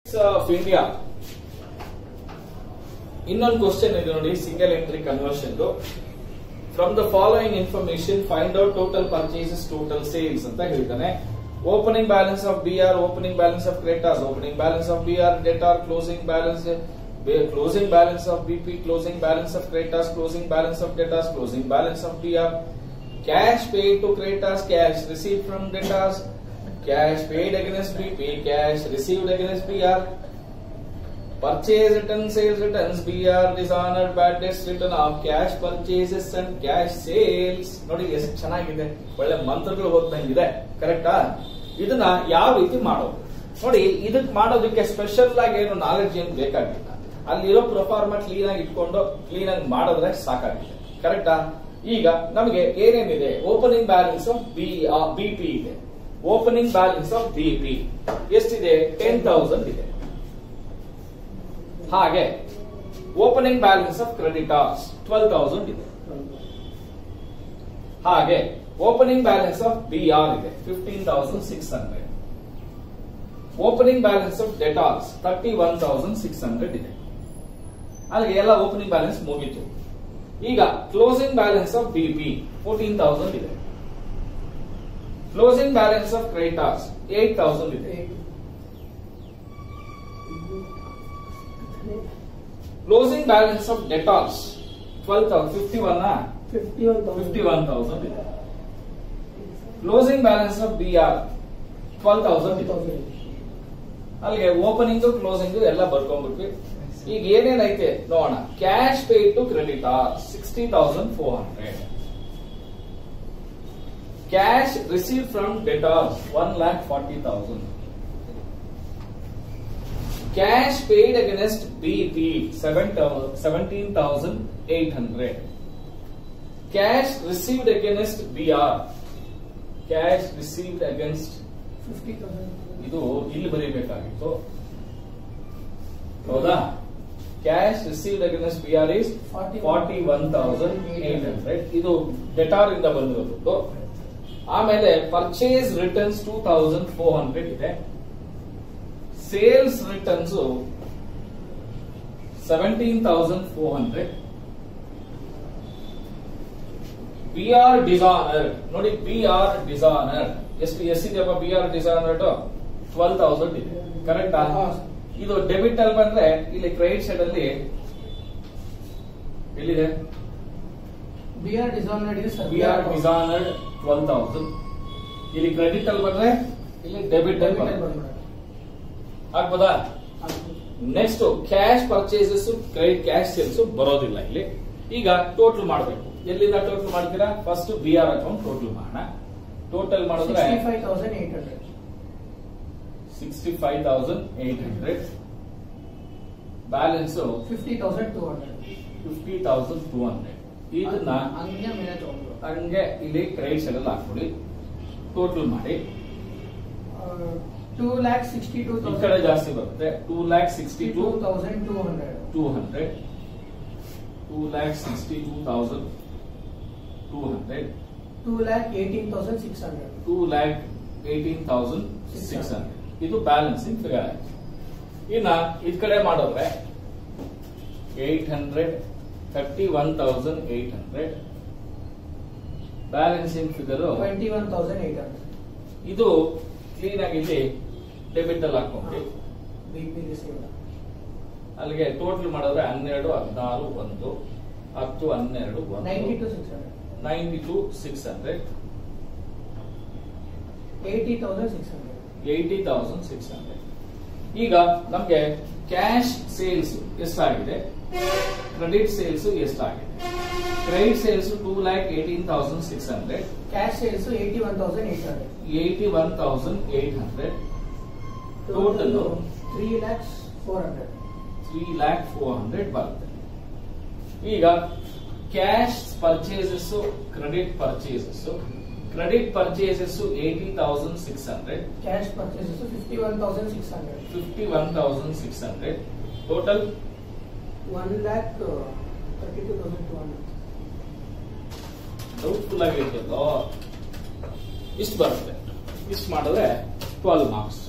Of India ಇನ್ನೊಂದು question ಇದೆ ನೋಡಿ single entry conversion from the following information find out total purchases total sales ಅಂತ ಹೇಳ್ತಾನೆ opening balance of B R opening balance of creditors opening balance of B R debtor closing balance closing balance of BP closing balance of creditors closing balance of debtors closing balance of B R cash paid to creditors, cash received from debtors, cash paid against BP, cash received against BR, purchase return, sales returns, BR, dishonored, bad debts written off, cash purchases and cash sales. ನೋಡಿ ಎಷ್ಟು ಚೆನ್ನಾಗಿದೆ ಒಳ್ಳೆ ಮಂತ್ರಗಳು ಓದ್ದಂಗಿದೆ ಕರೆಕ್ಟಾ ಇದನ್ನ ಯಾವ ರೀತಿ ಮಾಡೋದು ನೋಡಿ ಇದಕ್ ಮಾಡೋದಕ್ಕೆ ಸ್ಪೆಷಲ್ ಆಗಿ ಏನು ನಾಲೆಡ್ಜ್ ಏನು ಬೇಕಾಗಿಲ್ಲ ಅಲ್ಲಿರೋ ಪ್ರೊಫಾರ್ಮ ಕ್ಲೀನ್ ಆಗಿ ಇಟ್ಕೊಂಡು ಕ್ಲೀನ್ ಆಗಿ ಮಾಡಿದ್ರೆ ಸಾಕಾಗಿದೆ ಕರೆಕ್ಟಾ ಈಗ ನಮಗೆ ಏನೇನಿದೆ opening balance of B BP ಇದೆ ಓಪನಿಂಗ್ ಬ್ಯಾಲೆನ್ಸ್ ಆಫ್ ಬಿಪಿ ಎಷ್ಟಿದೆ ಟೆನ್ ತೌಸಂಡ್ ಇದೆ ಹಾಗೆ opening balance of creditors twelve thousand ಇದೆ ಹಾಗೆ opening balance of B R ಇದೆ fifteen thousand six hundred opening balance of debtors thirty one thousand six hundred ಇದೆ ಅಲ್ಲಿಗೆ ಎಲ್ಲ ಓಪನಿಂಗ್ ಬ್ಯಾಲೆನ್ಸ್ ಮುಗೀತು ಈಗ closing balance of BP fourteen thousand ಇದೆ closing balance of creditors eight thousand ಇದೆ closing balance of ಡೆಟಾರ್ಸ್ twelve thousand fifty one fifty one fifty one thousand ಇದೆ closing balance of B R twelve thousand ಇದೆ ಅಲ್ಲಿಗೆ opening closing ಎಲ್ಲ ಬರ್ಕೊಂಡ್ಬಿಟ್ವಿ ಈಗ ಏನೇನೈತೆ ನೋಡೋಣ cash pay to creditor sixty thousand four hundred cash receive from debtors one lakh forty thousand cash paid against BP seven seventeen thousand eight hundred cash received against B R cash received against fifty thousand ಇದು ಇಲ್ಲಿ ಬರೀಬೇಕಾಗಿತ್ತು ಹೌದಾ cash received against B R is forty one thousand eight hundred ಇದು debtor ಇಂದ ಬಂದಿರೋದು ಆಮೇಲೆ purchase returns two thousand four hundred ಇದೆ sales returns seventeen thousand four hundred B R dishonour ನೋಡಿ ಬಿ ಆರ್ ಡಿಸಾನರ್ ಎಷ್ಟು ಎಷ್ಟಿದೆಯಪ್ಪ B R dishonour twelve thousand ಇದೆ ಕರೆಕ್ಟಾ ಹಾ. ಇದು ಡೆಬಿಟ್ ಅಲ್ಲಿ ಬಂದ್ರೆ ಇಲ್ಲಿ ಕ್ರೆಡಿಟ್ ಸೈಡ್ ಅಲ್ಲಿ ಎಲ್ಲಿದೆ ಬಿ ಆರ್ ಡಿಸಾರ್ನಡ್ ಇದೆ sir B R dishonoured twelve thousand ಇಲ್ಲಿ ಕ್ರೆಡಿಟ್ ಅಲ್ಲಿ ಬಂದ್ರೆ ಇಲ್ಲಿ ಡೆಬಿಟ್ ಅಲ್ಲಿ ಬರುತ್ತೆ. ಆಗ್ಬೋದಾ next cash purchases credit cash sales ಬರೋದಿಲ್ಲ ಇಲ್ಲಿ ಈಗ ಟೋಟಲ್ ಮಾಡಬೇಕು ಎಲ್ಲಿಂದ ಟೋಟಲ್ ಮಾಡ್ತೀರಾ first B R account total ಮಾಡೋಣ ಟೋಟಲ್ ಮಾಡಿದ್ರೆ sixty five thousand eight hundred sixty five thousand eight hundred balance fifty thousand two hundred fifty thousand two hundred ಇದನ್ನ ಹಂಗೆ ಮೇಲೆ ತಗೊಂಡ್ರು ಹಂಗೆ ಇಲ್ಲಿ ಕ್ರೆಡಿಟ್ ಸೈಡ್ ಅಲ್ಲಿ ಹಾಕೊಳ್ಳಿ ಟೋಟಲ್ ಮಾಡಿ ಟೂ ಲ್ಯಾಕ್ ಸಿಕ್ಸ್ಟಿ ಟೂ ಈ ಕಡೆ ಜಾಸ್ತಿ ಬರುತ್ತೆ two lakh sixty two two thousand two hundred two hundred two lakh sixty two thousand two hundred two lakh eighteen thousand six hundred two lakh eighteen thousand six hundred ಇದು balancing figure ಆಯ್ತು ಇನ್ನ ಇದ್ ಕಡೆ ಮಾಡಿದ್ರೆ eight hundred thirty one thousand eight hundred balancing figure twenty one thousand eight hundred ಇದು clean ಆಗಿ ಇಲ್ಲಿ debit ಅಲ್ಲಿ ಹಾಕೊಂಡ್ರಿ ಬಿ ಪಿ ರಿಸೀವ್ ಅಲ್ಲಿಗೆ ಟೋಟಲ್ ಮಾಡಿದ್ರೆ ಹನ್ನೆರಡು ಹದಿನಾರು ಒಂದು ಹತ್ತು ಹನ್ನೆರಡು ನೈಂಟಿ ಒಂದು two six hundred ninety two six hundred eighty thousand six hundred eighty thousand six hundred ಈಗ ನಮ್ಗೆ ಕ್ಯಾಶ್ ಸೇಲ್ಸ್ ಎಷ್ಟಾಗಿದೆ ಕ್ರೆಡಿಟ್ ಸೇಲ್ಸ್ ಎಷ್ಟಾಗಿದೆ credit sales two lakh eighteen thousand six hundred cash sales eighty one thousand eight hundred eighty one thousand eight hundred total three lakhs four hundred three lakh four hundred ಬರುತ್ತೆ ಈಗ cash purchases credit purchases credit purchases eighty thousand six hundred cash purchases fifty one thousand six hundred fifty one thousand six hundred total one lakh thirty two thousand two hundred doubtful ಆಗಿರ್ತದೋ ಇಷ್ಟು ಬರುತ್ತೆ ಇಷ್ಟು ಮಾಡಿದ್ರೆ twelve marks